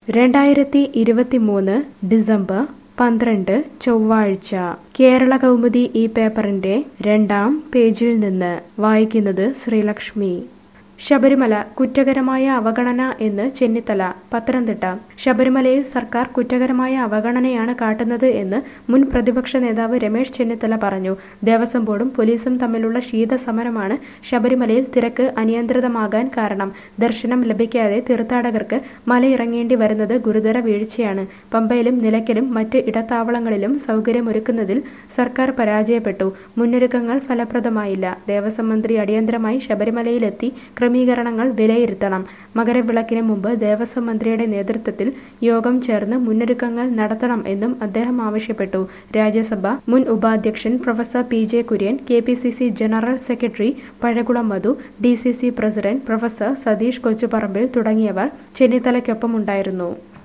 രണ്ടായിരത്തി ഇരുപത്തിമൂന്ന് ഡിസംബർ പന്ത്രണ്ട് ചൊവ്വാഴ്ച കേരള കൗമുദി ഈ പേപ്പറിന്റെ രണ്ടാം പേജിൽ നിന്ന് വായിക്കുന്നത് ശ്രീലക്ഷ്മി ശബരിമല കുറ്റകരമായ അവഗണന എന്ന് ചെന്നിത്തല പത്തനംതിട്ട ശബരിമലയിൽ സർക്കാർ കുറ്റകരമായ അവഗണനയാണ് കാട്ടുന്നത് എന്ന് മുൻ പ്രതിപക്ഷ നേതാവ് രമേശ് ചെന്നിത്തല പറഞ്ഞു ദേവസ്വം ബോർഡും പോലീസും തമ്മിലുള്ള ശീതസമരമാണ് ശബരിമലയിൽ തിരക്ക് അനിയന്ത്രിതമാകാൻ കാരണം ദർശനം ലഭിക്കാതെ തീർത്ഥാടകർക്ക് മലയിറങ്ങേണ്ടി വരുന്നത് ഗുരുതര വീഴ്ചയാണ് പമ്പയിലും നിലയ്ക്കലും മറ്റ് ഇടത്താവളങ്ങളിലും സൗകര്യമൊരുക്കുന്നതിൽ സർക്കാർ പരാജയപ്പെട്ടു മുന്നൊരുക്കങ്ങൾ ഫലപ്രദമായില്ല ദേവസ്വം മന്ത്രി അടിയന്തരമായി ശബരിമലയിലെത്തി ക്രമീകരണങ്ങൾ വിലയിരുത്തണം മകരവിളക്കിന് മുമ്പ് ദേവസ്വം മന്ത്രിയുടെ നേതൃത്വത്തിൽ യോഗം ചേർന്ന് മുന്നൊരുക്കങ്ങൾ നടത്തണം എന്നും അദ്ദേഹം ആവശ്യപ്പെട്ടു രാജ്യസഭ മുൻ ഉപാധ്യക്ഷൻ professor P J Kurian K P C C general secretary Pazhakulam Madhu D C C president professor Satheesh Kochuparambil തുടങ്ങിയവർ ചെന്നിത്തലയ്ക്കൊപ്പമുണ്ടായിരുന്നു